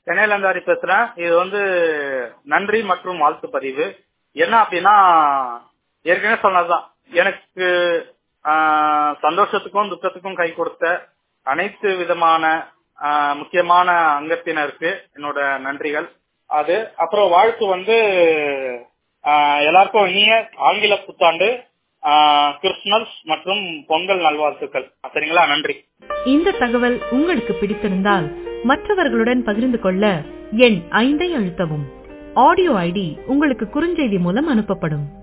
சென்னையில இருந்து ஹரி பேசுறேன் இது வந்து நன்றி மற்றும் வாழ்த்து பதிவு என்ன அப்படின்னா ஏற்கனவே சொன்னதுதான் எனக்கு ஆஹ், சந்தோஷத்துக்கும் துக்கத்துக்கும் கை கொடுத்த அனைத்து விதமான ஆஹ், முக்கியமான அங்கத்தினருக்கு என்னோட நன்றிகள் அது அப்புறம் வாழ்த்து வந்து ஆஹ், எல்லாருக்கும் இனிய ஆங்கில புத்தாண்டு ஆஹ், கிறிஸ்துமஸ் மற்றும் பொங்கல் நல்வாழ்த்துக்கள் சரிங்களா நன்றி இந்த தகவல் உங்களுக்கு பிடித்திருந்தால் மற்றவர்களுடன் பகிர்ந்து கொள்ள எண் ஐந்தை அழுத்தவும் ஆடியோ ஐடி உங்களுக்கு குறுஞ்செய்தி மூலம் அனுப்பப்படும்